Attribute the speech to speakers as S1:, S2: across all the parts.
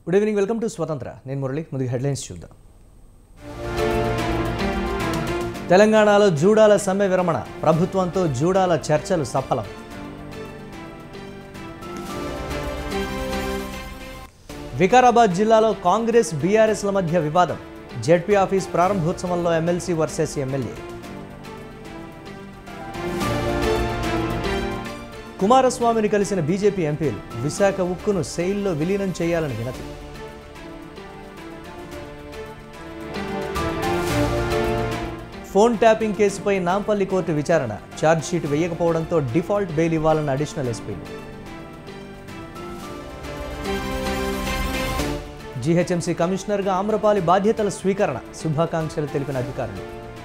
S1: Good evening welcome to స్వతంత్ర నేను మురళి ముందుగా హెడ్లైన్స్ చూద్దాం తెలంగాణలో జూడాల సమ్మె విరమణ ప్రభుత్వంతో జూడాల చర్చలు సఫలం వికారాబాద్ జిల్లాలో కాంగ్రెస్ బీఆర్ఎస్ల మధ్య వివాదం జెడ్పీ ఆఫీస్ ప్రారంభోత్సవంలో ఎమ్మెల్సీ వర్సెస్ ఎమ్మెల్యే కుమారస్వామిని కలిసిన బీజేపీ ఎంపీలు విశాఖ ఉక్కును సెయిల్లో విలీనం చేయాలని వినతి ఫోన్ ట్యాపింగ్ కేసుపై నాంపల్లి కోర్టు విచారణ ఛార్జ్షీట్ వేయకపోవడంతో డిఫాల్ట్ బెయిల్ ఇవ్వాలన్న అడిషనల్ ఎస్పీలు జీహెచ్ఎంసీ కమిషనర్గా ఆమ్రపాలి బాధ్యతల స్వీకరణ శుభాకాంక్షలు తెలిపిన అధికారులు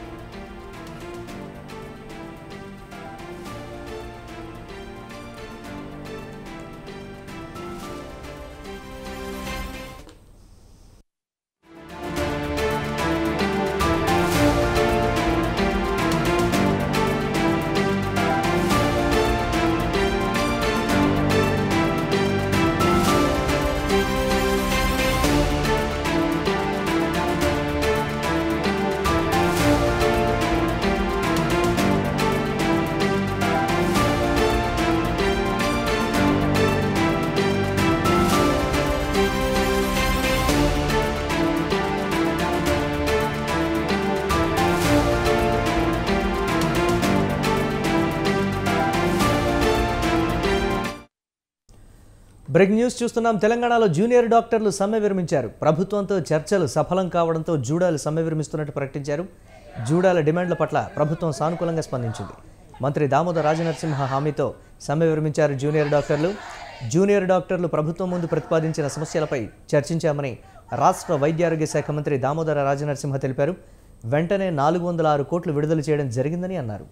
S1: బ్రేక్ న్యూస్ చూస్తున్నాం తెలంగాణలో జూనియర్ డాక్టర్లు సమ్మె విరమించారు ప్రభుత్వంతో చర్చలు సఫలం కావడంతో జూడాలు సమ్మె విరమిస్తున్నట్టు ప్రకటించారు జూడాల డిమాండ్ల పట్ల ప్రభుత్వం సానుకూలంగా స్పందించింది మంత్రి దామోదర రాజనరసింహ హామీతో సమ్మె విరమించారు జూనియర్ డాక్టర్లు జూనియర్ డాక్టర్లు ప్రభుత్వం ముందు ప్రతిపాదించిన సమస్యలపై చర్చించామని రాష్ట్ర వైద్యారోగ్య శాఖ మంత్రి దామోదర రాజనరసింహ తెలిపారు వెంటనే నాలుగు వందల ఆరు కోట్లు విడుదల చేయడం జరిగిందని అన్నారు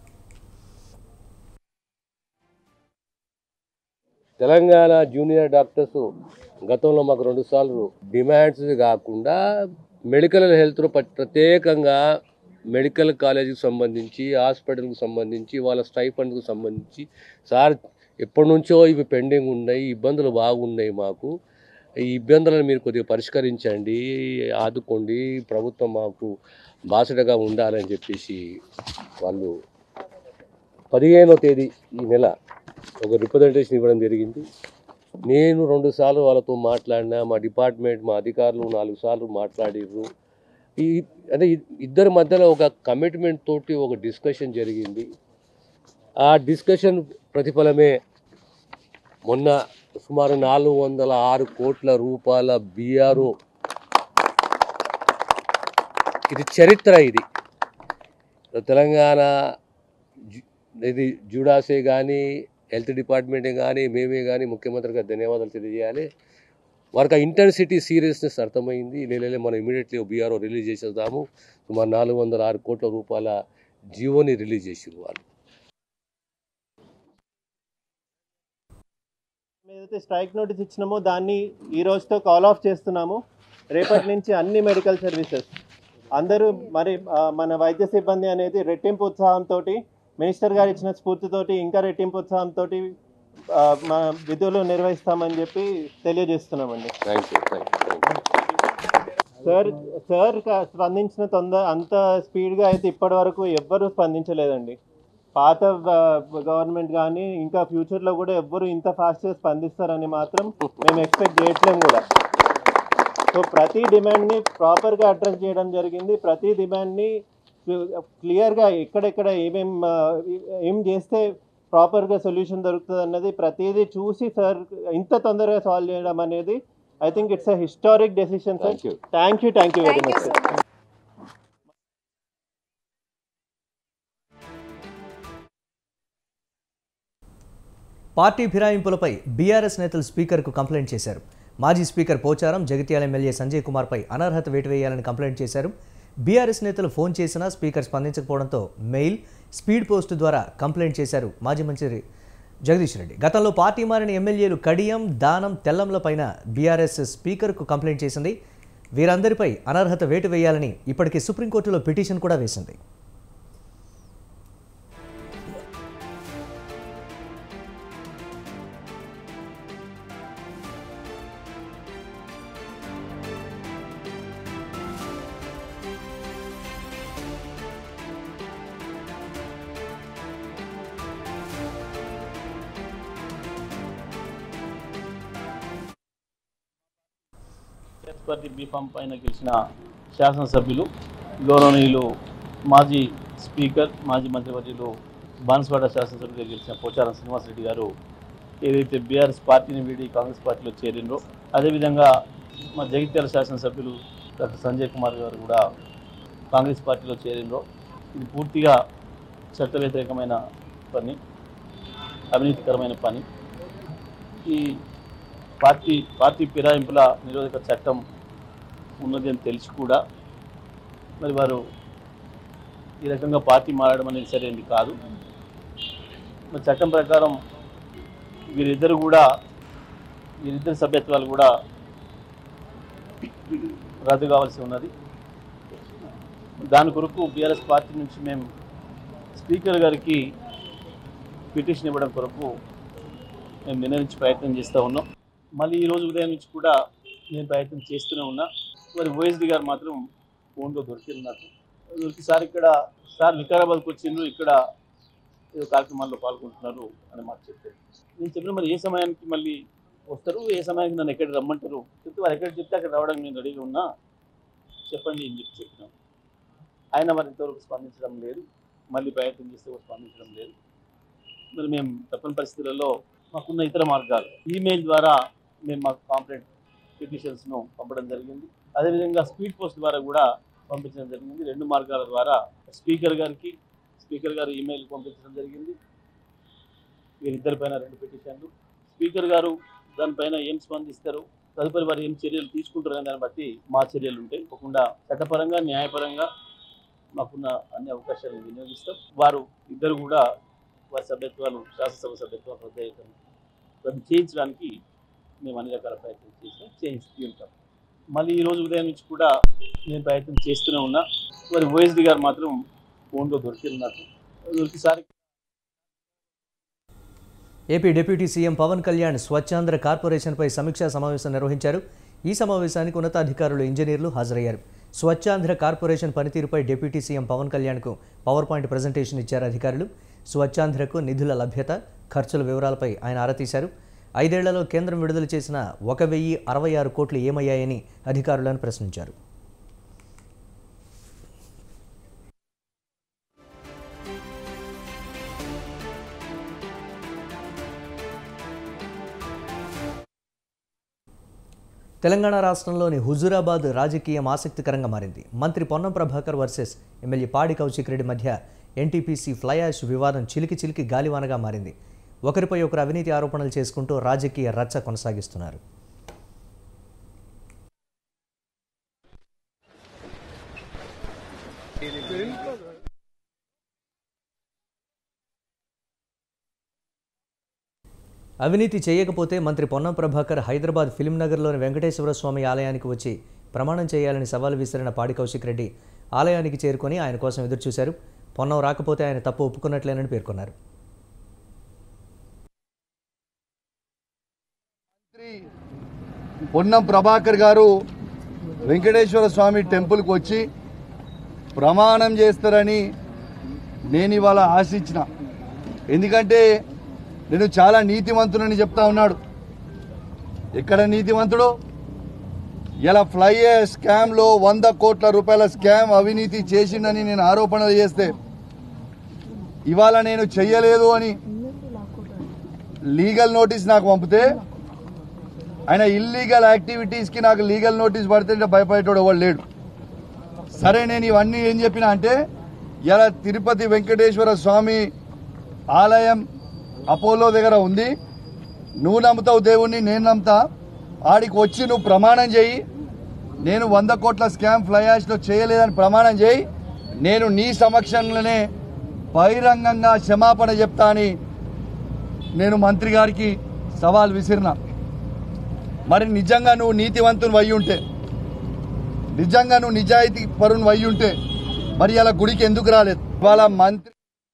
S2: తెలంగాణ జూనియర్ డాక్టర్స్ గతంలో మాకు రెండు సార్లు డిమాండ్స్ కాకుండా మెడికల్ హెల్త్లో ప్రత్యేకంగా మెడికల్ కాలేజీకి సంబంధించి హాస్పిటల్కి సంబంధించి వాళ్ళ స్టైఫండ్కి సంబంధించి సార్ ఎప్పటి నుంచో ఇవి పెండింగ్ ఉన్నాయి ఇబ్బందులు బాగున్నాయి మాకు ఈ ఇబ్బందులను మీరు కొద్దిగా పరిష్కరించండి ఆదుకోండి ప్రభుత్వం మాకు బాసటగా ఉండాలని చెప్పేసి వాళ్ళు పదిహేనో తేదీ ఈ నెల ఒక రిప్రజెంటేషన్ ఇవ్వడం జరిగింది నేను రెండు సార్లు వాళ్ళతో మాట్లాడినా మా డిపార్ట్మెంట్ మా అధికారులు నాలుగు సార్లు మాట్లాడిర్రు ఈ అంటే ఇ- ఇద్దరి మధ్యలో ఒక కమిట్మెంట్ తోటి ఒక డిస్కషన్ జరిగింది ఆ డిస్కషన్ ప్రతిఫలమే మొన్న సుమారు నాలుగు వందల ఆరు కోట్ల రూపాయల బీఆర్ఓ ఇది చరిత్ర ఇది తెలంగాణ జు- ఇది జూడాసే కానీ హెల్త్ డిపార్ట్మెంటే కానీ మేమే కానీ ముఖ్యమంత్రి గారు ధన్యవాదాలు తెలియజేయాలి వారికి ఆ ఇంటెన్సిటీ సీరియస్నెస్ అర్థమైంది లేలే మనం ఇమీడియట్లీ బీఆర్ఓ రిలీజ్ చేసేద్దాము సుమారు నాలుగు వందల ఆరు కోట్ల రూపాయల జీవోని రిలీజ్ చేసిరు వాళ్ళు
S3: ఏదైతే స్ట్రైక్ నోటీస్ ఇచ్చినామో దాన్ని ఈ రోజుతో కాల్ ఆఫ్ చేస్తున్నాము రేపటి నుంచి అన్ని మెడికల్ సర్వీసెస్ అందరూ మరి ఆ, మన వైద్య సిబ్బంది అనేది రెట్టింపు ఉత్సాహంతో మినిస్టర్ గారు ఇచ్చిన స్ఫూర్తితోటి ఇంకా రెట్టింపు ఉత్సాహంతో మన విధులు నిర్వహిస్తామని చెప్పి తెలియజేస్తున్నామండి
S2: thank you thank you thank you
S3: sir sir క- స్పందించిన తొందర అంత స్పీడ్గా అయితే ఇప్పటి వరకు ఎవ్వరూ స్పందించలేదండి పాత గవర్నమెంట్ కానీ ఇంకా ఫ్యూచర్లో కూడా ఎవ్వరు ఇంత ఫాస్ట్గా స్పందిస్తారని మాత్రం మేము ఎక్స్పెక్ట్ చేయట్లేం కూడా సో ప్రతి డిమాండ్ని ప్రాపర్గా అడ్రస్ చేయడం జరిగింది ప్రతి డిమాండ్ని క్లియర్గా ఎక్కడెక్కడ ఏమేం ఆ, ఏం చేస్తే ప్రాపర్గా సొల్యూషన్ దొరుకుతుంది అన్నది ప్రతిదీ చూసి సార్ ఇంత తొందరగా సాల్వ్ చేయడం అనేది I think it's a historic decision sir
S2: thank you
S3: thank you thank you very
S4: Thank you
S3: much
S4: so much.
S1: Party ఫిరాయింపులపై బీఆర్ఎస్ నేతలు స్పీకర్కు కంప్లైంట్ చేశారు మాజీ స్పీకర్ పోచారం జగిత్యాల ఎమ్మెల్యే సంజయ్ కుమార్పై అనర్హత వేటు వేయాలని కంప్లైంట్ చేశారు బీఆర్ఎస్ నేతలు ఫోన్ చేసినా స్పీకర్ స్పందించకపోవడంతో మెయిల్ స్పీడ్ పోస్ట్ ద్వారా కంప్లైంట్ చేశారు మాజీ మంత్రి జగదీష్ రెడ్డి గతంలో పార్టీ మారిన ఎమ్మెల్యేలు కడియం దానం తెల్లంలపైన బీఆర్ఎస్ స్పీకర్కు కంప్లైంట్ చేసింది వీరందరిపై అనర్హత వేటు వేయాలని ఇప్పటికే సుప్రీంకోర్టులో పిటిషన్ కూడా వేసింది
S4: పార్టీ బీఫామ్ పైన గెలిచిన శాసనసభ్యులు గౌరవనీయులు మాజీ స్పీకర్ మాజీ మంత్రివర్యులు బాన్స్వాడ శాసనసభ్యులుగా గెలిచిన పోచారం శ్రీనివాసరెడ్డి గారు ఏదైతే బీఆర్ఎస్ పార్టీని వీడి కాంగ్రెస్ పార్టీలో చేరిండ్రో అదేవిధంగా మా జగిత్యాల శాసనసభ్యులు డాక్టర్ సంజయ్ కుమార్ గారు కూడా కాంగ్రెస్ పార్టీలో చేరిండ్రో ఇది పూర్తిగా చట్ట వ్యతిరేకమైన పని అవినీతికరమైన పని ఈ పార్టీ పార్టీ ఫిరాయింపుల నిరోధక చట్టం ఉన్నది అని తెలిసి కూడా మరి వారు ఈ రకంగా పార్టీ మారడం అనేది సరైనది కాదు మరి చట్టం ప్రకారం వీరిద్దరు కూడా వీరిద్దరి సభ్యత్వాలు కూడా రద్దు కావాల్సి ఉన్నది దాని కొరకు బీఆర్ఎస్ పార్టీ నుంచి మేము స్పీకర్ గారికి పిటిషన్ ఇవ్వడం కొరకు మేము నిర్ణయించి ప్రయత్నం చేస్తూ ఉన్నాం మళ్ళీ ఈ రోజు ఉదయం నుంచి కూడా నేను ప్రయత్నం చేస్తూనే ఉన్నా మరి ఓఎస్డి గారు మాత్రం ఫోన్లో దొరికింది నాకు దొరికి సార్ ఇక్కడ సార్ వికారాబాద్కి వచ్చిండ్రు ఇక్కడ ఏదో కార్యక్రమాల్లో పాల్గొంటున్నారు అని మాకు చెప్పారు నేను చెప్పిన మరి ఏ సమయానికి మళ్ళీ వస్తారు ఏ సమయానికి నన్ను ఎక్కడ రమ్మంటారు చెప్తే వారు ఎక్కడ చెప్తే అక్కడ రావడానికి నేను రెడీగా ఉన్నా చెప్పండి అని చెప్పి చెప్పినాం ఆయన మరి ఇంతవరకు స్పందించడం లేదు మళ్ళీ ప్రయత్నం చేస్తే కూడా స్పందించడం లేదు మరి మేము తప్పని పరిస్థితులలో మాకున్న ఇతర మార్గాలు ఈమెయిల్ ద్వారా మేము మాకు కాంప్లైంట్ పిటిషన్స్ను పంపడం జరిగింది అదేవిధంగా స్పీడ్ పోస్ట్ ద్వారా కూడా పంపించడం జరిగింది రెండు మార్గాల ద్వారా స్పీకర్ గారికి స్పీకర్ గారు ఈమెయిల్ పంపించడం జరిగింది వీరిద్దరిపైన రెండు పిటిషన్లు స్పీకర్ గారు దానిపైన ఏం స్పందిస్తారు తదుపరి వారు ఏం చర్యలు తీసుకుంటారు అనే దాన్ని బట్టి మా చర్యలు ఉంటాయి తప్పకుండా చట్టపరంగా న్యాయపరంగా మాకున్న అన్ని అవకాశాలను వినియోగిస్తాం వారు ఇద్దరు కూడా వారి సభ్యత్వాలు శాసనసభ సభ్యత్వాలు రద్దు అయ్యారు రద్దు చేయించడానికి మేము అన్ని రకాల ప్రయత్నం చేసినాం చేయిస్తూ ఉంటాం మళ్ళీ ఈ రోజు ఉదయం నుంచి కూడా నేను ప్రయత్నం చేస్తూనే ఉన్నా మరి ఓఎస్డి గారు మాత్రం ఫోన్లో దొరికింది నాకు దొరికి sir
S1: AP deputy CM Pawan Kalyan Swachhandhra కార్పొరేషన్పై సమీక్షా సమావేశం నిర్వహించారు ఈ సమావేశానికి ఉన్నతాధికారులు ఇంజనీర్లు హాజరయ్యారు స్వచ్ఛాంధ్ర కార్పొరేషన్ పనితీరుపై డిప్యూటీ సీఎం పవన్ కళ్యాణ్కు పవర్ పాయింట్ ప్రజెంటేషన్ ఇచ్చారు అధికారులు స్వచ్ఛాంధ్రకు నిధుల లభ్యత ఖర్చుల వివరాలపై ఆయన ఆరా తీశారు ఐదేళ్లలో కేంద్రం విడుదల చేసిన ఒక వెయ్యి అరవై ఆరు కోట్లు ఏమయ్యాయని అధికారులను ప్రశ్నించారు తెలంగాణ రాష్ట్రంలోని హుజూరాబాద్ రాజకీయం ఆసక్తికరంగా మారింది మంత్రి పొన్నం ప్రభాకర్ వర్సెస్ ఎమ్మెల్యే పాడి కౌశిక్ రెడ్డి మధ్య ఎన్టీపీసీ ఫ్లై యాష్ వివాదం చిలికి చిలికి గాలివానగా మారింది ఒకరిపై ఒకరు అవినీతి ఆరోపణలు చేసుకుంటూ రాజకీయ రచ్చ కొనసాగిస్తున్నారు అవినీతి చేయకపోతే మంత్రి పొన్నం ప్రభాకర్ హైదరాబాద్ ఫిలిం నగర్లోని వెంకటేశ్వర స్వామి ఆలయానికి వచ్చి ప్రమాణం చేయాలని సవాల్ విసిరిన పాడి కౌశిక్ రెడ్డి ఆలయానికి చేరుకొని ఆయన కోసం ఎదురుచూశారు పొన్నం రాకపోతే ఆయన తప్పు ఒప్పుకున్నట్లేనని పేర్కొన్నారు
S5: పొన్నం ప్రభాకర్ గారు వెంకటేశ్వర స్వామి టెంపుల్కి వచ్చి ప్రమాణం చేస్తారని నేను ఇవాళ ఆశించిన ఎందుకంటే నేను చాలా నీతివంతునని చెప్తా ఉన్నాడు ఎక్కడ నీతివంతుడు ఇలా ఫ్లై స్కామ్లో వంద కోట్ల రూపాయల స్కామ్ అవినీతి చేసిండని నేను ఆరోపణలు చేస్తే ఇవాళ నేను చెయ్యలేదు అని లీగల్ నోటీస్ నాకు పంపితే ఆయన ఇల్లీగల్ యాక్టివిటీస్ కి నాకు లీగల్ నోటీస్ పడితే భయపడేటోడు ఎవడు లేడు సరే నేను ఇవన్నీ ఏం చెప్పినా అంటే ఇలా తిరుపతి వెంకటేశ్వర స్వామి ఆలయం అపోలో దగ్గర ఉంది నువ్వు నమ్ముతావు దేవుణ్ణి నేను నమ్ముతా ఆడికి వచ్చి నువ్వు ప్రమాణం చేయి నేను వంద కోట్ల స్కామ్ ఫ్లయాష్లో చేయలేదని ప్రమాణం చేయి నేను నీ సమక్షంలోనే బహిరంగంగా క్షమాపణ చెప్తా అని నేను మంత్రి గారికి సవాల్ విసిరినా మరి నిజంగా నువ్వు నీతివంతుని అయి ఉంటే నిజంగా నువ్వు నిజాయితీ పరుని అయి ఉంటే మరి అలా గుడికి ఎందుకు రాలేదు వాళ్ళ మంత్రి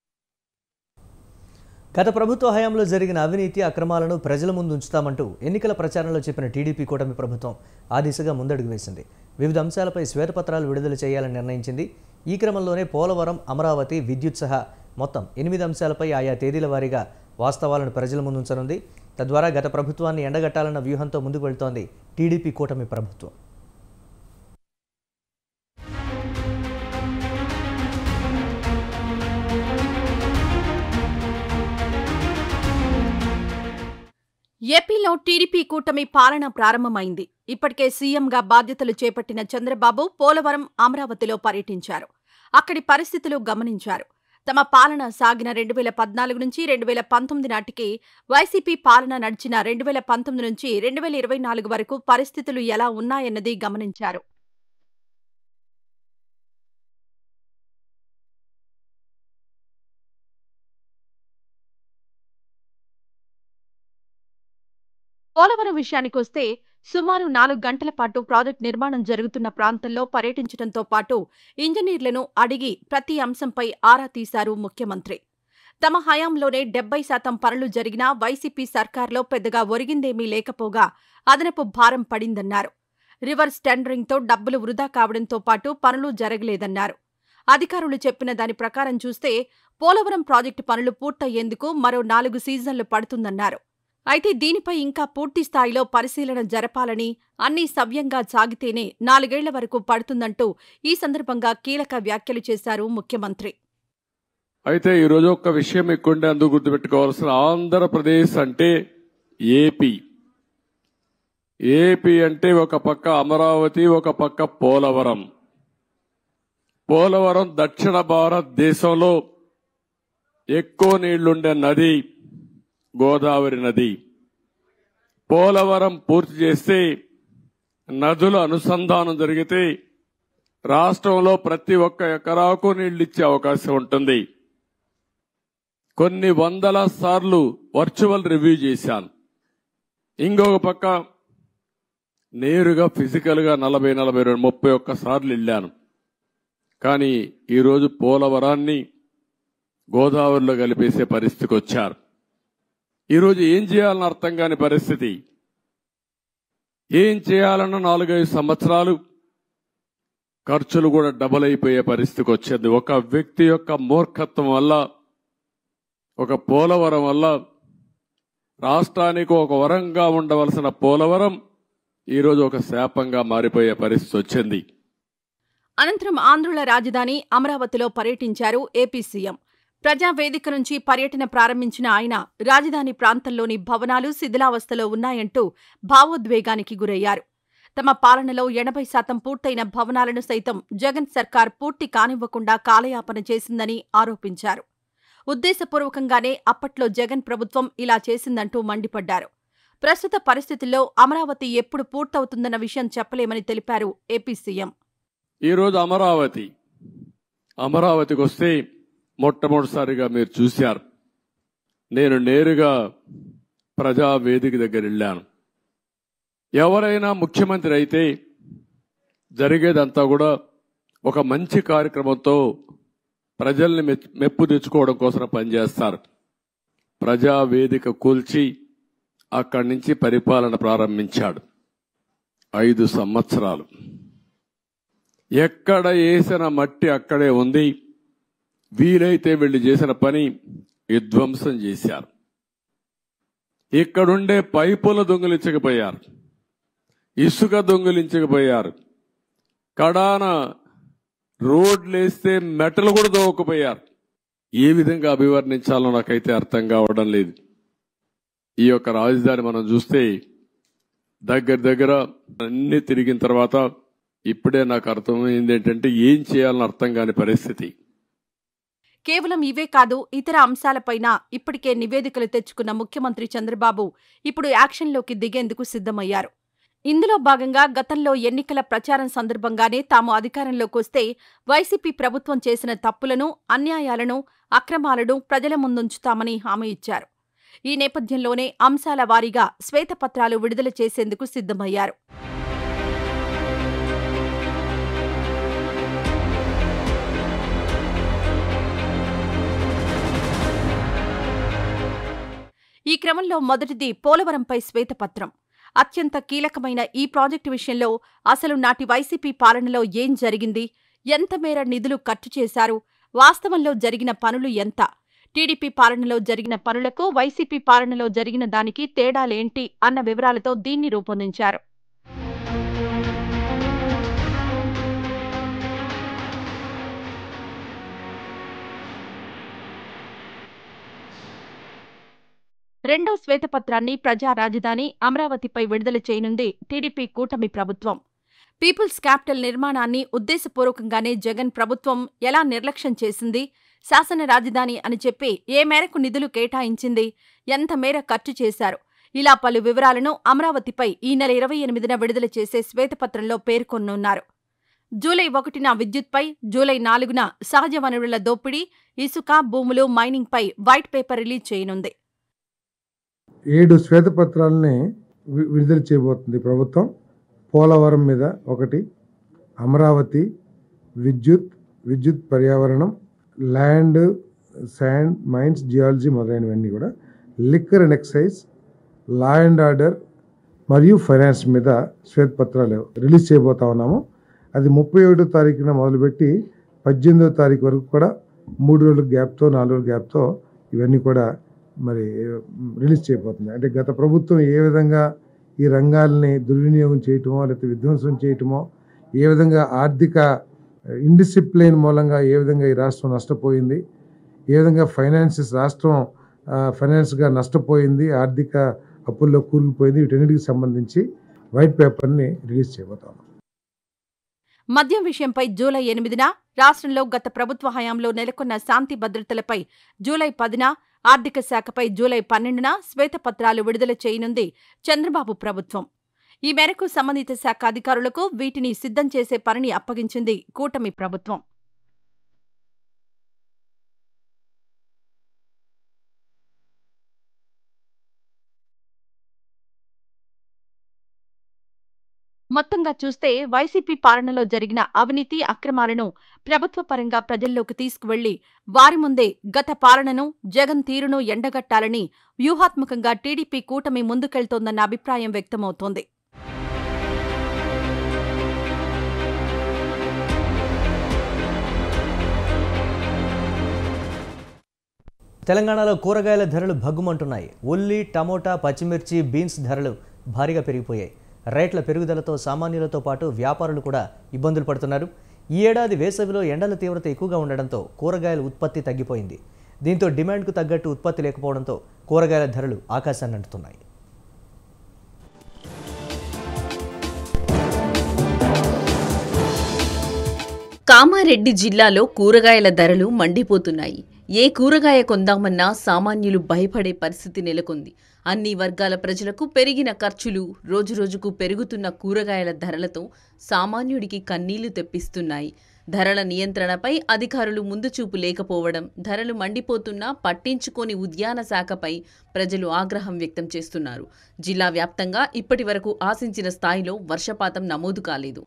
S1: గత ప్రభుత్వ హయాంలో జరిగిన అవినీతి అక్రమాలను ప్రజల ముందు ఉంచుతామంటూ ఎన్నికల ప్రచారంలో చెప్పిన టీడీపీ కూటమి ప్రభుత్వం ఆ దిశగా ముందడుగు వేసింది వివిధ అంశాలపై శ్వేతపత్రాలు విడుదల చేయాలని నిర్ణయించింది ఈ క్రమంలోనే పోలవరం అమరావతి విద్యుత్ సహా మొత్తం ఎనిమిది అంశాలపై ఆయా తేదీల వారీగా వాస్తవాలను ప్రజల ముందు ఉంచనుంది తద్వారా గత ప్రభుత్వాన్ని ఎండగట్టాలన్న వ్యూహంతో ముందుకు వెళ్తోంది టీడీపీ కూటమి ప్రభుత్వం
S6: ఏపీలో టీడీపీ కూటమి పాలన ప్రారంభమైంది ఇప్పటికే సీఎంగా బాధ్యతలు చేపట్టిన చంద్రబాబు పోలవరం అమరావతిలో పర్యటించారు అక్కడి పరిస్థితులు గమనించారు తమ పాలన సాగిన రెండు వేల పద్నాలుగు నుంచి రెండు వేల పంతొమ్మిది నాటికి వైసీపీ పాలన నడిచిన రెండు వేల పంతొమ్మిది నుంచి రెండు వేల ఇరవై నాలుగు వరకు పరిస్థితులు ఎలా ఉన్నాయన్నది గమనించారు పోలవరం విషయానికొస్తే సుమారు నాలుగు గంటల పాటు ప్రాజెక్ట్ నిర్మాణం జరుగుతున్న ప్రాంతంలో పర్యటించడంతో పాటు ఇంజనీర్లను అడిగి ప్రతి అంశంపై ఆరా తీశారు ముఖ్యమంత్రి తమ హయాంలోనే డెబ్బై శాతం పనులు జరిగినా వైసీపీ సర్కార్లో పెద్దగా ఒరిగిందేమీ లేకపోగా అదనపు భారం పడిందన్నారు రివర్స్ టెండరింగ్తో డబ్బులు వృధా కావడంతో పాటు పనులు జరగలేదన్నారు అధికారులు చెప్పిన దాని ప్రకారం చూస్తే పోలవరం ప్రాజెక్టు పనులు పూర్తయ్యేందుకు మరో నాలుగు సీజన్లు పడుతుందన్నారు అయితే దీనిపై ఇంకా పూర్తి స్థాయిలో పరిశీలన జరపాలని అన్నీ సవ్యంగా సాగితేనే నాలుగేళ్ల వరకు పడుతుందంటూ ఈ సందర్భంగా కీలక వ్యాఖ్యలు చేశారు ముఖ్యమంత్రి
S7: అయితే ఈరోజు ఒక్క విషయం ఎక్కువంటే అందుకు గుర్తుపెట్టుకోవాల్సిన ఆంధ్రప్రదేశ్ అంటే ఏపీ ఏపీ అంటే ఒక పక్క అమరావతి ఒక పక్క పోలవరం పోలవరం దక్షిణ భారతదేశంలో ఎక్కువ నీళ్లుండే నది గోదావరి నది పోలవరం పూర్తి చేస్తే నదుల అనుసంధానం జరిగితే రాష్ట్రంలో ప్రతి ఒక్క ఎకరాకు నీళ్లు ఇచ్చే అవకాశం ఉంటుంది కొన్ని వందల సార్లు వర్చువల్ రివ్యూ చేశాను ఇంకొక పక్క నేరుగా ఫిజికల్ గా నలభై నలభై రెండు ముప్పై ఒక్క సార్లు వెళ్ళాను కానీ ఈరోజు పోలవరాన్ని గోదావరిలో కలిపేసే పరిస్థితికి వచ్చారు ఈరోజు ఏం చేయాలని అర్థం కాని పరిస్థితి ఏం చేయాలన్న నాలుగైదు సంవత్సరాలు ఖర్చులు కూడా డబల్ అయిపోయే పరిస్థితికి వచ్చింది ఒక వ్యక్తి యొక్క మూర్ఖత్వం వల్ల ఒక పోలవరం వల్ల రాష్ట్రానికి ఒక వరంగా ఉండవలసిన పోలవరం ఈరోజు ఒక శాపంగా మారిపోయే పరిస్థితి వచ్చింది
S6: అనంతరం ఆంధ్రుల రాజధాని అమరావతిలో పర్యటించారు ఏపీ సీఎం ప్రజావేదిక నుంచి పర్యటన ప్రారంభించిన ఆయన రాజధాని ప్రాంతంలోని భవనాలు శిథిలావస్థలో ఉన్నాయంటూ భావోద్వేగానికి గురయ్యారు తమ పాలనలో ఎనభై శాతం పూర్తయిన భవనాలను సైతం జగన్ సర్కార్ పూర్తి కానివ్వకుండా కాలయాపన చేసిందని ఆరోపించారు ఉద్దేశపూర్వకంగానే అప్పట్లో జగన్ ప్రభుత్వం ఇలా చేసిందంటూ మండిపడ్డారు ప్రస్తుత పరిస్థితుల్లో అమరావతి ఎప్పుడు పూర్తవుతుందన్న విషయం చెప్పలేమని తెలిపారు ఏపీ సీఎం
S7: ఈరోజు అమరావతి అమరావతికి వస్తే మొట్టమొదటిసారిగా మీరు చూశారు నేను నేరుగా ప్రజా వేదిక దగ్గర వెళ్ళాను ఎవరైనా ముఖ్యమంత్రి అయితే జరిగేదంతా కూడా ఒక మంచి కార్యక్రమంతో ప్రజల్ని మెచ్- మెప్పు తెచ్చుకోవడం కోసం పనిచేస్తారు ప్రజా వేదిక కూల్చి అక్కడి నుంచి పరిపాలన ప్రారంభించాడు ఐదు సంవత్సరాలు ఎక్కడ వేసిన మట్టి అక్కడే ఉంది వీలైతే వీళ్ళు చేసిన పని విధ్వంసం చేశారు ఇక్కడుండే పైపులు దొంగిలించకపోయారు ఇసుక దొంగిలించకపోయారు కడాన రోడ్లేస్తే మెటలు కూడా దోవకపోయారు ఏ విధంగా అభివర్ణించాలో నాకైతే అర్థం కావడం లేదు ఈ యొక్క రాజధాని మనం చూస్తే దగ్గర దగ్గర అన్ని తిరిగిన తర్వాత ఇప్పుడే నాకు అర్థమైంది ఏంటంటే ఏం చేయాలని అర్థం కాని పరిస్థితి
S6: కేవలం ఇవే కాదు ఇతర అంశాలపైన ఇప్పటికే నివేదికలు తెచ్చుకున్న ముఖ్యమంత్రి చంద్రబాబు ఇప్పుడు యాక్షన్లోకి దిగేందుకు సిద్ధమయ్యారు ఇందులో భాగంగా గతంలో ఎన్నికల ప్రచారం సందర్భంగానే తాము అధికారంలోకి వస్తే వైసీపీ ప్రభుత్వం చేసిన తప్పులను అన్యాయాలను అక్రమాలను ప్రజల ముందుంచుతామని హామీ ఇచ్చారు ఈ నేపథ్యంలోనే అంశాల వారీగా శ్వేతపత్రాలు విడుదల చేసేందుకు సిద్ధమయ్యారు ఈ క్రమంలో మొదటిది పోలవరంపై శ్వేతపత్రం అత్యంత కీలకమైన ఈ ప్రాజెక్టు విషయంలో అసలు నాటి వైసీపీ పాలనలో ఏం జరిగింది ఎంత మేర నిధులు ఖర్చు చేశారు వాస్తవంలో జరిగిన పనులు ఎంత టీడీపీ పాలనలో జరిగిన పనులకు వైసీపీ పాలనలో జరిగిన దానికి తేడాలేంటి అన్న వివరాలతో దీన్ని రూపొందించారు రెండో శ్వేతపత్రాన్ని ప్రజా రాజధాని అమరావతిపై విడుదల చేయనుంది టీడీపీ కూటమి ప్రభుత్వం పీపుల్స్ క్యాపిటల్ నిర్మాణాన్ని ఉద్దేశపూర్వకంగానే జగన్ ప్రభుత్వం ఎలా నిర్లక్ష్యం చేసింది శాసన రాజధాని అని చెప్పి ఏ మేరకు నిధులు కేటాయించింది ఎంత మేర ఖర్చు చేశారు ఇలా పలు వివరాలను అమరావతిపై ఈ నెల ఇరవై ఎనిమిదిన విడుదల చేసే శ్వేతపత్రంలో పేర్కొనున్నారు జూలై ఒకటిన విద్యుత్పై జూలై నాలుగున సహజ వనరుల దోపిడీ ఇసుక భూములు మైనింగ్పై వైట్ పేపర్ రిలీజ్ చేయనుంది
S8: ఏడు శ్వేతపత్రాలని వి- విడుదల చేయబోతుంది ప్రభుత్వం పోలవరం మీద ఒకటి అమరావతి విద్యుత్ విద్యుత్ పర్యావరణం ల్యాండ్ శాండ్ మైన్స్ జియాలజీ మొదలైనవన్నీ కూడా liquor and excise law and order మరియు ఫైనాన్స్ మీద శ్వేతపత్రాలు రిలీజ్ చేయబోతా ఉన్నాము అది ముప్పై ఒకటో తారీఖున మొదలుపెట్టి పద్దెనిమిదో తారీఖు వరకు కూడా మూడు రోజుల గ్యాప్తో నాలుగు రోజుల గ్యాప్తో ఇవన్నీ కూడా మరి రిలీజ్ చేయబోతుంది అంటే గత ప్రభుత్వం ఏ విధంగా ఈ రంగాల్ని దుర్వినియోగం చేయటమో లేకపోతే విధ్వంసం చేయటమో ఏ విధంగా ఆర్థిక ఇండిసిప్లిన్ మూలంగా ఏ విధంగా ఈ రాష్ట్రం నష్టపోయింది ఏ విధంగా ఫైనాన్సెస్ రాష్ట్రం ఆ, ఫైనాన్స్గా నష్టపోయింది ఆర్థిక అప్పుల్లో కూరుకుపోయింది వీటన్నిటికి సంబంధించి వైట్ పేపర్ని రిలీజ్ చేయబోతాం
S6: మద్యం విషయంపై జూలై ఎనిమిదిన రాష్ట్రంలో గత ప్రభుత్వ హయాంలో నెలకొన్న శాంతి భద్రతలపై జూలై పదిన ఆర్థిక శాఖపై జూలై పన్నెండున శ్వేతపత్రాలు విడుదల చేయనుంది చంద్రబాబు ప్రభుత్వం ఈ మేరకు సంబంధిత శాఖ అధికారులకు వీటిని సిద్ధం చేసే పనిని అప్పగించింది కూటమి ప్రభుత్వం మొత్తంగా చూస్తే వైసీపీ పాలనలో జరిగిన అవినీతి అక్రమాలను ప్రభుత్వ పరంగా ప్రజల్లోకి తీసుకువెళ్లి వారి ముందే గత పాలనను జగన్ తీరును ఎండగట్టాలని వ్యూహాత్మకంగా టీడీపీ కూటమి ముందుకెళ్తోందన్న అభిప్రాయం వ్యక్తమవుతోంది
S1: తెలంగాణలో కూరగాయల ధరలు భగ్గుమంటున్నాయి ఉల్లి టమోటా పచ్చిమిర్చి బీన్స్ ధరలు భారీగా పెరిగిపోయాయి రేట్ల పెరుగుదలతో సామాన్యులతో పాటు వ్యాపారులు కూడా ఇబ్బందులు పడుతున్నారు ఈ ఏడాది వేసవిలో ఎండల తీవ్రత ఎక్కువగా ఉండడంతో కూరగాయల ఉత్పత్తి తగ్గిపోయింది దీంతో డిమాండ్కు తగ్గట్టు ఉత్పత్తి లేకపోవడంతో కూరగాయల ధరలు ఆకాశాన్ని అంటుతున్నాయి
S9: కామారెడ్డి జిల్లాలో కూరగాయల ధరలు మండిపోతున్నాయి ఏ కూరగాయ కొందామన్నా సామాన్యులు భయపడే పరిస్థితి నెలకొంది అన్ని వర్గాల ప్రజలకు పెరిగిన ఖర్చులు రోజురోజుకు పెరుగుతున్న కూరగాయల ధరలతో సామాన్యుడికి కన్నీళ్లు తెప్పిస్తున్నాయి ధరల నియంత్రణపై అధికారులు ముందుచూపు లేకపోవడం ధరలు మండిపోతున్నా పట్టించుకోని ఉద్యాన శాఖపై ప్రజలు ఆగ్రహం వ్యక్తం చేస్తున్నారు జిల్లా వ్యాప్తంగా ఇప్పటి వరకు ఆశించిన స్థాయిలో వర్షపాతం నమోదు కాలేదు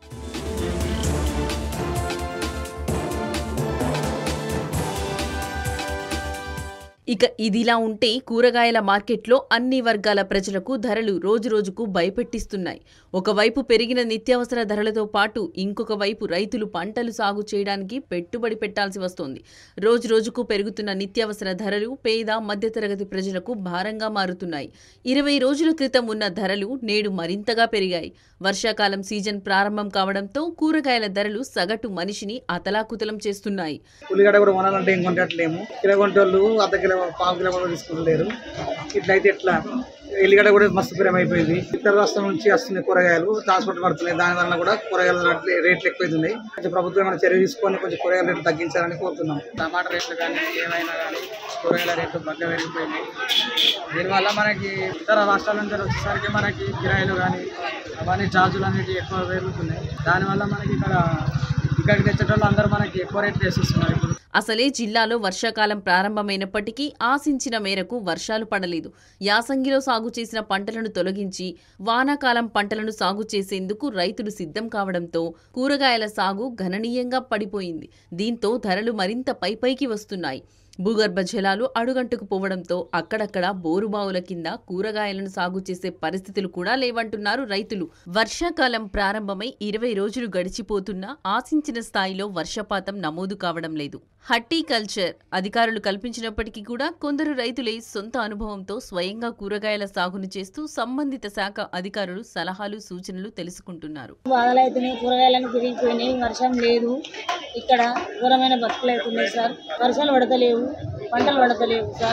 S9: ఇక ఇదిలా ఉంటే కూరగాయల మార్కెట్లో అన్ని వర్గాల ప్రజలకు ధరలు రోజురోజుకు భయపెట్టిస్తున్నాయి ఒకవైపు పెరిగిన నిత్యావసర ధరలతో పాటు ఇంకొక వైపు రైతులు పంటలు సాగు చేయడానికి పెట్టుబడి పెట్టాల్సి వస్తోంది రోజురోజుకు పెరుగుతున్న నిత్యావసర ధరలు పేద మధ్యతరగతి ప్రజలకు భారంగా మారుతున్నాయి ఇరవై రోజుల క్రితం ఉన్న ధరలు నేడు మరింతగా పెరిగాయి వర్షాకాలం సీజన్ ప్రారంభం కావడంతో కూరగాయల ధరలు సగటు మనిషిని అతలాకుతలం చేస్తున్నాయి
S10: ఉల్లిగడ్డ కూడా కొనాలంటే ఏం కొనట్లేము కిలో కొంటోళ్ళు అర్ధ కిలో పావు కిలో కూడా తీసుకుంటలేరు ఇట్లయితే ఎట్లా ఎల్లిగడ్డ కూడా మస్తు ప్రేమ అయిపోయింది ఇతర రాష్ట్రం నుంచి వస్తున్నాయి కూరగాయలు ట్రాన్స్పోర్ట్ పడుతున్నాయి దాని వల్ల కూడా కూరగాయల రేట్లు- రేట్లు ఎక్కువైతున్నాయి కొంచెం ప్రభుత్వం ఏమైనా చర్య తీసుకొని కొంచెం కూరగాయల రేట్లు తగ్గించాలని కోరుతున్నాం టమాటా రేట్లు కానీ ఏమైనా కానీ కూరగాయల రేట్లు బాగా పెరిగిపోయినాయి దీనివల్ల మనకి ఇతర రాష్ట్రాల నుంచి వచ్చేసరికి మనకి కిరాయిలు కానీ అవన్నీ ఛార్జీలు అనేవి ఎక్కువ పెరుగుతున్నాయి దానివల్ల మనకి ఇక్కడ ఇక్కడికి తెచ్చేటోళ్ళు అందరూ మనకి ఎక్కువ రేట్లు వేసిస్తున్నారు ఇప్పుడు
S9: అసలే జిల్లాలో వర్షాకాలం ప్రారంభమైనప్పటికీ ఆశించిన మేరకు వర్షాలు పడలేదు యాసంగిలో సాగు చేసిన పంటలను తొలగించి వానాకాలం పంటలను సాగు చేసేందుకు రైతులు సిద్ధం కావడంతో కూరగాయల సాగు గణనీయంగా పడిపోయింది దీంతో ధరలు మరింత పైపైకి వస్తున్నాయి భూగర్భ జలాలు అడుగంటుకుపోవడంతో అక్కడక్కడ బోరుబావుల కింద కూరగాయలను సాగు చేసే పరిస్థితులు కూడా లేవంటున్నారు రైతులు వర్షాకాలం ప్రారంభమై ఇరవై రోజులు గడిచిపోతున్నా ఆశించిన స్థాయిలో వర్షపాతం నమోదు కావడం లేదు హట్టికల్చర్ అధికారులు కల్పించినప్పటికీ కూడా కొందరు రైతులే సొంత అనుభవంతో స్వయంగా కూరగాయల సాగును చేస్తూ సంబంధిత శాఖ అధికారులు సలహాలు సూచనలు తెలుసుకుంటున్నారు
S11: బాధలైతున్నాయి కూరగాయలను పెరిగిపోయినాయి వర్షం లేదు ఇక్కడ ఘోరమైన బతుకులు అవుతున్నాయి సార్ వర్షాలు పడతలేవు పంటలు పడతలేవు సార్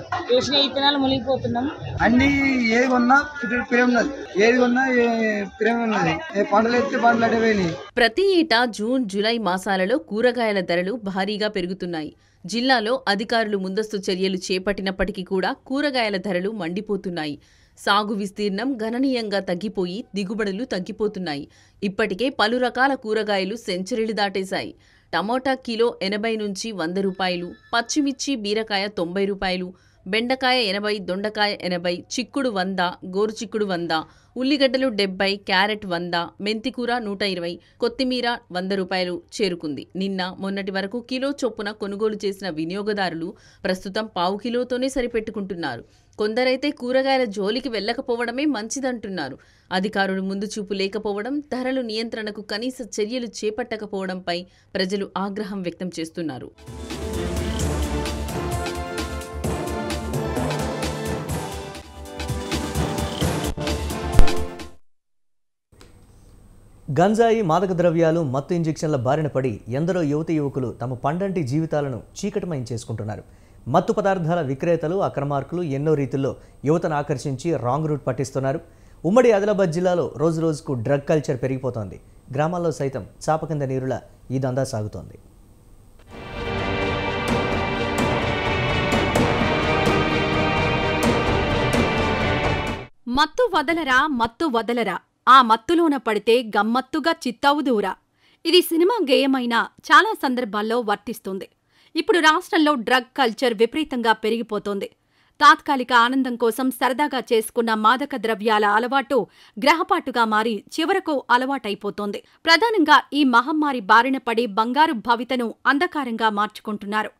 S11: వేసిన విత్తనాలు మునిగిపోతున్నాం
S10: అన్ని ఏది కొన్నా చుట్టూ ప్రేమ ఉన్నది ఏది కొన్నా ఏ- ప్రేమ ఉన్నది ఏ పంటలు ఎత్తే పంటలు అటే పోయినాయి
S9: ప్రతి ఏటా జూన్ జూలై మాసాలలో కూరగాయల ధరలు భారీగా పెరుగుతున్నాయి జిల్లాలో అధికారులు ముందస్తు చర్యలు చేపట్టినప్పటికీ కూడా కూరగాయల ధరలు మండిపోతున్నాయి సాగు విస్తీర్ణం గణనీయంగా తగ్గిపోయి దిగుబడులు తగ్గిపోతున్నాయి ఇప్పటికే పలు రకాల కూరగాయలు సెంచరీలు దాటేశాయి టమోటా కిలో ఎనభై నుంచి వంద రూపాయలు పచ్చిమిర్చి బీరకాయ తొంభై రూపాయలు బెండకాయ ఎనభై దొండకాయ ఎనభై చిక్కుడు వంద గోరుచిక్కుడు వంద ఉల్లిగడ్డలు డెబ్బై క్యారెట్ వంద మెంతికూర నూట ఇరవై కొత్తిమీర వంద రూపాయలు చేరుకుంది నిన్న మొన్నటి వరకు కిలో చొప్పున కొనుగోలు చేసిన వినియోగదారులు ప్రస్తుతం పావు కిలోతోనే సరిపెట్టుకుంటున్నారు కొందరైతే కూరగాయల జోలికి వెళ్ళకపోవడమే మంచిదంటున్నారు అధికారులు ముందు చూపు లేకపోవడం ధరలు నియంత్రణకు కనీస చర్యలు చేపట్టకపోవడంపై ప్రజలు ఆగ్రహం వ్యక్తం చేస్తున్నారు
S1: గంజాయి మాదక ద్రవ్యాలు మత్తు ఇంజెక్షన్ల బారిన పడి ఎందరో యువతి యువకులు తమ పండంటి జీవితాలను చీకటిమయం చేసుకుంటున్నారు మత్తు పదార్థాల విక్రేతలు అక్రమార్కులు ఎన్నో రీతుల్లో యువతను ఆకర్షించి రాంగ్ రూట్ పట్టిస్తున్నారు ఉమ్మడి ఆదిలాబాద్ జిల్లాలో రోజు రోజుకు డ్రగ్ కల్చర్ పెరిగిపోతోంది గ్రామాల్లో సైతం చాప కింద నీరులా ఈ దందా సాగుతోంది
S6: మత్తు వదలరా మత్తు వదలరా ఆ మత్తులోన పడితే గమ్మత్తుగా చిత్తవుదూరా ఇది సినిమా గేయమైనా చాలా సందర్భాల్లో వర్తిస్తుంది ఇప్పుడు రాష్ట్రంలో డ్రగ్ కల్చర్ విపరీతంగా పెరిగిపోతోంది తాత్కాలిక ఆనందం కోసం సరదాగా చేసుకున్న మాదక ద్రవ్యాల అలవాటు గ్రహపాటుగా మారి చివరకు అలవాటైపోతోంది ప్రధానంగా ఈ మహమ్మారి బారిన పడి బంగారు భవితను అంధకారంగా మార్చుకుంటున్నారు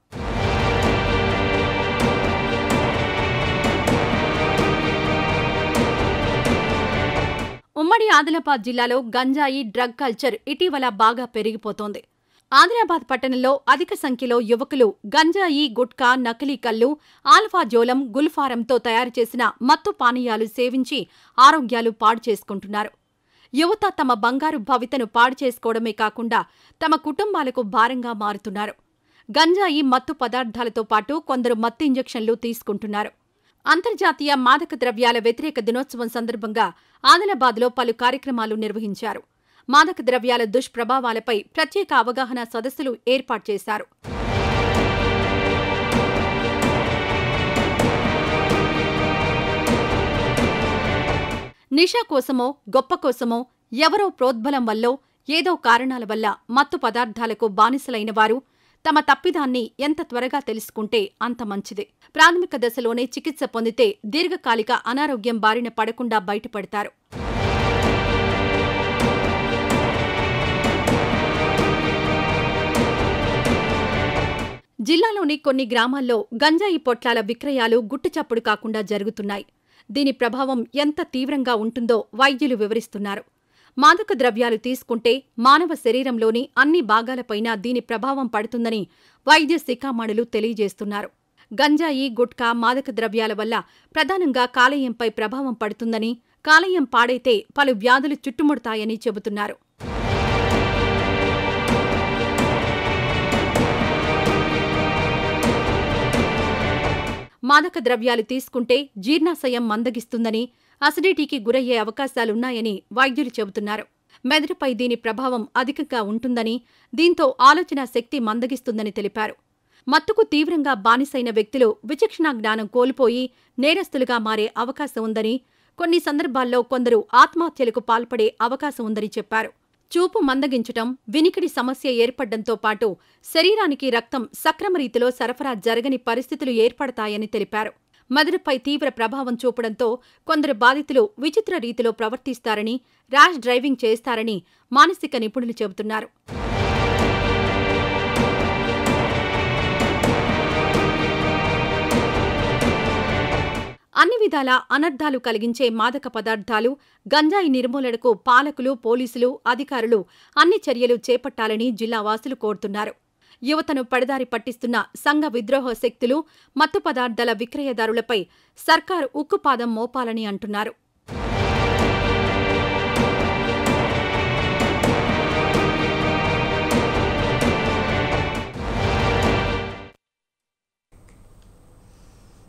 S6: ఉమ్మడి ఆదిలాబాద్ జిల్లాలో గంజాయి డ్రగ్ కల్చర్ ఇటీవల బాగా పెరిగిపోతోంది ఆదిలాబాద్ పట్టణంలో అధిక సంఖ్యలో యువకులు గంజాయి గుట్కా నకిలీ కల్లు ఆల్ఫా జోలం గుల్ఫారంతో తయారు చేసిన మత్తు పానీయాలు సేవించి ఆరోగ్యాలు పాడు చేసుకుంటున్నారు యువత తమ బంగారు భవితను పాడు చేసుకోవడమే కాకుండా తమ కుటుంబాలకు భారంగా మారుతున్నారు గంజాయి మత్తు పదార్థాలతో పాటు కొందరు మత్తు ఇంజెక్షన్లు తీసుకుంటున్నారు అంతర్జాతీయ మాదక ద్రవ్యాల వ్యతిరేక దినోత్సవం సందర్భంగా ఆదిలాబాద్లో పలు కార్యక్రమాలు నిర్వహించారు మాదక ద్రవ్యాల దుష్ప్రభావాలపై ప్రత్యేక అవగాహన సదస్సులు ఏర్పాటు చేశారు నిషా కోసమో గొప్ప కోసమో ఎవరో ప్రోద్బలం వల్లో ఏదో కారణాల వల్ల మత్తు పదార్థాలకు బానిసలైన వారు తమ తప్పిదాన్ని ఎంత త్వరగా తెలుసుకుంటే అంత మంచిది ప్రాథమిక దశలోనే చికిత్స పొందితే దీర్ఘకాలిక అనారోగ్యం బారిన పడకుండా బయటపడతారు జిల్లాలోని కొన్ని గ్రామాల్లో గంజాయి పొట్లాల విక్రయాలు గుట్టుచప్పుడు కాకుండా జరుగుతున్నాయి దీని ప్రభావం ఎంత తీవ్రంగా ఉంటుందో వైద్యులు వివరిస్తున్నారు మాదక ద్రవ్యాలు తీసుకుంటే మానవ శరీరంలోని అన్ని భాగాలపైన దీని ప్రభావం పడుతుందని వైద్య శిఖామణులు తెలియజేస్తున్నారు గంజాయి గుట్కా మాదక ద్రవ్యాల వల్ల ప్రధానంగా కాలేయంపై ప్రభావం పడుతుందని కాలేయం పాడైతే పలు వ్యాధులు చుట్టుముడతాయని చెబుతున్నారు మాదక ద్రవ్యాలు తీసుకుంటే జీర్ణాశయం మందగిస్తుందని అసిడిటీకి గురయ్యే అవకాశాలున్నాయని వైద్యులు చెబుతున్నారు మెదడుపై దీని ప్రభావం అధికంగా ఉంటుందని దీంతో ఆలోచన శక్తి మందగిస్తుందని తెలిపారు మత్తుకు తీవ్రంగా బానిసైన వ్యక్తులు విచక్షణా జ్ఞానం కోల్పోయి నేరస్తులుగా మారే అవకాశం ఉందని కొన్ని సందర్భాల్లో కొందరు ఆత్మహత్యలకు పాల్పడే అవకాశం ఉందని చెప్పారు చూపు మందగించటం వినికిడి సమస్య ఏర్పడడంతో పాటు శరీరానికి రక్తం సక్రమ రీతిలో సరఫరా జరగని పరిస్థితులు ఏర్పడతాయని తెలిపారు మెదడుపై తీవ్ర ప్రభావం చూపడంతో కొందరు బాధితులు విచిత్ర రీతిలో ప్రవర్తిస్తారని ర్యాష్ డ్రైవింగ్ చేస్తారని మానసిక నిపుణులు చెబుతున్నారు అన్ని విధాల అనర్థాలు కలిగించే మాదక పదార్థాలు గంజాయి నిర్మూలనకు పాలకులు పోలీసులు అధికారులు అన్ని చర్యలు చేపట్టాలని జిల్లా వాసులు కోరుతున్నారు యువతను పడదారి పట్టిస్తున్న సంఘ విద్రోహ శక్తులు మత్తు పదార్థాల విక్రయదారులపై సర్కారు ఉక్కుపాదం మోపాలని అంటున్నారు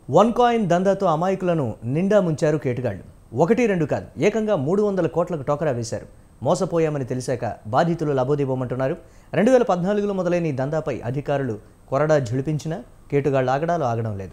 S1: వన్ కాయిన్ దందాతో అమాయకులను నిండా ముంచారు కేటుగాళ్లు ఒకటి రెండు కాదు ఏకంగా మూడు వందల కోట్లకు టోకరా వేశారు మోసపోయామని తెలిసాక బాధితులు లబోదిబోమంటున్నారు రెండు వేల పద్నాలుగులో మొదలైన ఈ దందాపై అధికారులు కొరడా ఝుళిపించినా కేటుగాళ్ల ఆగడాలు ఆగడం లేదు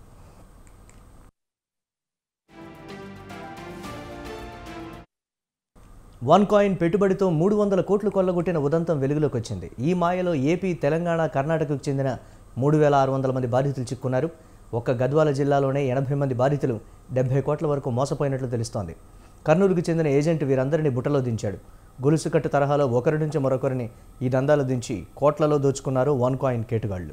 S1: వన్ కాయిన్ పెట్టుబడితో మూడు వందల కోట్లు కొల్లగొట్టిన ఉదంతం వెలుగులోకి వచ్చింది ఈ మాయలో ఏపీ తెలంగాణ కర్ణాటకకు చెందిన మూడు వేల ఆరు వందల మంది బాధితులు చిక్కున్నారు ఒక్క గద్వాల జిల్లాలోనే ఎనభై మంది బాధితులు డెబ్బై కోట్ల వరకు మోసపోయినట్లు తెలుస్తోంది కర్నూలుకు చెందిన ఏజెంట్ వీరందరినీ బుట్టలో దించాడు గొలుసుకట్టు తరహాలో ఒకరి నుంచి మరొకరిని ఈ దందాలు దించి కోట్లలో దోచుకున్నారు వన్ కాయిన్ కేటుగాళ్లు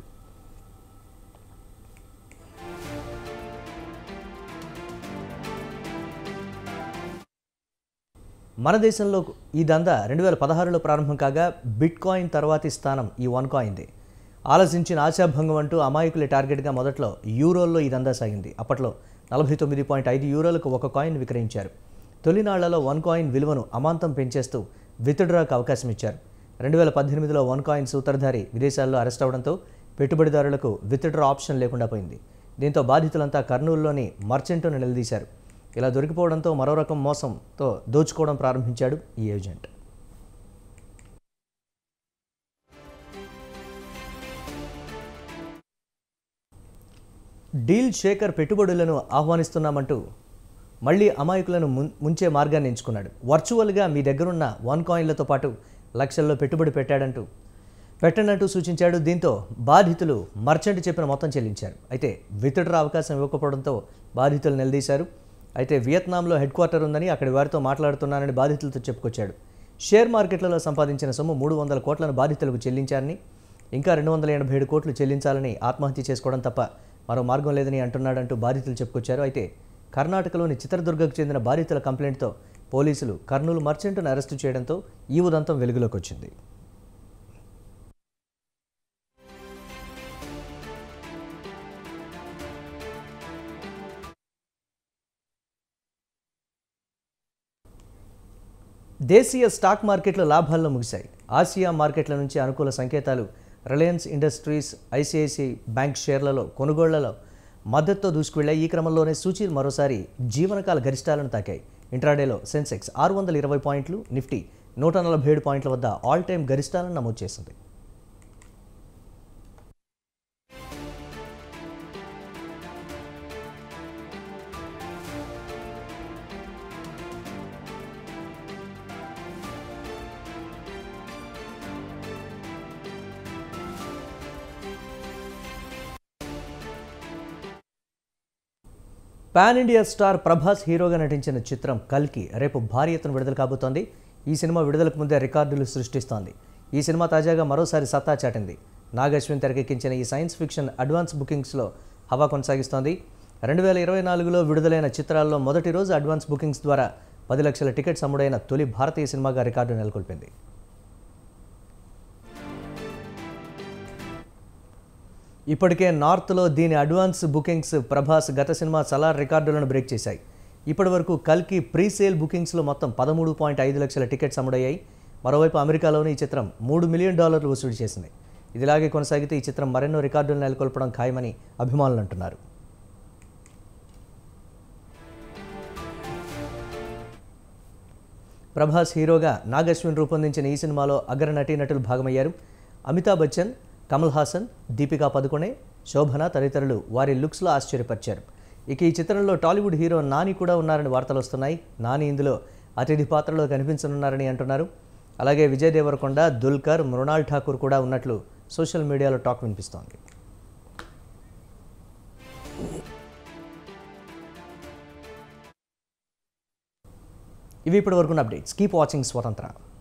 S1: మన దేశంలో ఈ దందా రెండు వేల పదహారులో ప్రారంభం కాగా బిట్ కాయిన్ తర్వాతి స్థానం ఈ వన్ కాయిన్దే ఆలోచించిన ఆశాభంగం అంటూ అమాయకులే టార్గెట్గా మొదట్లో యూరోల్లో ఈ దందా సాగింది అప్పట్లో నలభై తొమ్మిది పాయింట్ ఐదు యూరోలకు ఒక కాయిన్ విక్రయించారు తొలినాళ్లలో వన్ కాయిన్ విలువను అమాంతం పెంచేస్తూ విత్డ్రాకు అవకాశం ఇచ్చారు రెండు వేల పద్దెనిమిదిలో వన్ కాయిన్ సూత్రధారి విదేశాల్లో అరెస్ట్ అవడంతో పెట్టుబడిదారులకు విత్డ్రా ఆప్షన్ లేకుండా పోయింది దీంతో బాధితులంతా కర్నూలులోని మర్చెంట్ను నిలదీశారు ఇలా దొరికిపోవడంతో మరో రకం మోసంతో దోచుకోవడం ప్రారంభించాడు ఈ ఏజెంట్ డీల్ షేకర్ పెట్టుబడులను ఆహ్వానిస్తున్నామంటూ మళ్ళీ అమాయకులను ముం- ముంచే మార్గాన్ని ఎంచుకున్నాడు వర్చువల్గా మీ దగ్గరున్న వన్ కాయిన్లతో పాటు లక్షల్లో పెట్టుబడి పెట్టాడంటూ పెట్టనంటూ సూచించాడు దీంతో బాధితులు మర్చెంట్ చెప్పిన మొత్తం చెల్లించారు అయితే విత్డ్రా అవకాశం ఇవ్వకపోవడంతో బాధితులు నిలదీశారు అయితే వియత్నాంలో హెడ్ క్వార్టర్ ఉందని అక్కడి వారితో మాట్లాడుతున్నానని బాధితులతో చెప్పుకొచ్చాడు షేర్ మార్కెట్లలో సంపాదించిన సొమ్ము మూడు వందల కోట్లను బాధితులకు చెల్లించారని ఇంకా రెండు వందల ఎనభై ఏడు కోట్లు చెల్లించాలని ఆత్మహత్య చేసుకోవడం తప్ప మరో మార్గం లేదని అంటున్నాడంటూ బాధితులు చెప్పుకొచ్చారు అయితే కర్ణాటకలోని చిత్రదుర్గకు చెందిన బాధితుల కంప్లైంట్తో పోలీసులు కర్నూలు మర్చెంట్ను అరెస్టు చేయడంతో ఈ ఉదంతం వెలుగులోకి వచ్చింది దేశీయ స్టాక్ మార్కెట్లు లాభాల్లో ముగిశాయి ఆసియా మార్కెట్ల నుంచి అనుకూల సంకేతాలు రిలయన్స్ ఇండస్ట్రీస్ ఐసిఐసిఐ బ్యాంక్ షేర్లలో కొనుగోళ్లలో మద్దతుతో దూసుకువెళ్లాయి ఈ క్రమంలోనే సూచీలు మరోసారి జీవనకాల గరిష్టాలను తాకాయి ఇంట్రాడేలో సెన్సెక్స్ ఆరు వందల ఇరవై పాయింట్లు నిఫ్టీ నూట నలభై ఏడు పాయింట్ల వద్ద ఆల్ టైమ్ గరిష్టాలను నమోదు చేసింది పాన్ ఇండియా స్టార్ ప్రభాస్ హీరోగా నటించిన చిత్రం కల్కి రేపు భారీ ఎత్తున విడుదల కాబోతోంది ఈ సినిమా విడుదలకు ముందే రికార్డులు సృష్టిస్తోంది ఈ సినిమా తాజాగా మరోసారి సత్తా చాటింది నాగ్ అశ్విన్ తెరకెక్కించిన ఈ సైన్స్ ఫిక్షన్ అడ్వాన్స్ బుకింగ్స్లో హవా కొనసాగిస్తోంది రెండు వేల ఇరవై నాలుగులో విడుదలైన చిత్రాల్లో మొదటి రోజు అడ్వాన్స్ బుకింగ్స్ ద్వారా పది లక్షల టికెట్స్ అమ్ముడైన తొలి భారతీయ సినిమాగా రికార్డు నెలకొల్పింది ఇప్పటికే నార్త్లో దీని అడ్వాన్స్ బుకింగ్స్ ప్రభాస్ గత సినిమా సలార్ రికార్డులను బ్రేక్ చేశాయి ఇప్పటి వరకు కల్కి ప్రీ సేల్ బుకింగ్స్లో మొత్తం పదమూడు పాయింట్ ఐదు లక్షల టికెట్స్ అమ్ముడయ్యాయి మరోవైపు అమెరికాలోని ఈ చిత్రం మూడు మిలియన్ డాలర్లు వసూలు చేసింది ఇదిలాగే కొనసాగితే ఈ చిత్రం మరెన్నో రికార్డులు నెలకొల్పడం ఖాయమని అభిమానులు అంటున్నారు ప్రభాస్ హీరోగా నాగశ్విన్ రూపొందించిన ఈ సినిమాలో అగ్ర నటీనటులు భాగమయ్యారు అమితాబ్ బచ్చన్ కమల్ హాసన్ దీపికా పదుకొనే శోభన తదితరులు వారి లుక్స్లో ఆశ్చర్యపరిచారు ఇక ఈ చిత్రంలో టాలీవుడ్ హీరో నాని కూడా ఉన్నారని వార్తలు వస్తున్నాయి నాని ఇందులో అతిథి పాత్రలో కనిపించనున్నారని అంటున్నారు అలాగే విజయ్ దేవరకొండ దుల్కర్ మృణాల్ ఠాకూర్ కూడా ఉన్నట్లు సోషల్ మీడియాలో టాక్ వినిపిస్తోంది ఇవి ఇప్పటి వరకున్న అప్డేట్స్ కీప్ వాచింగ్ స్వతంత్ర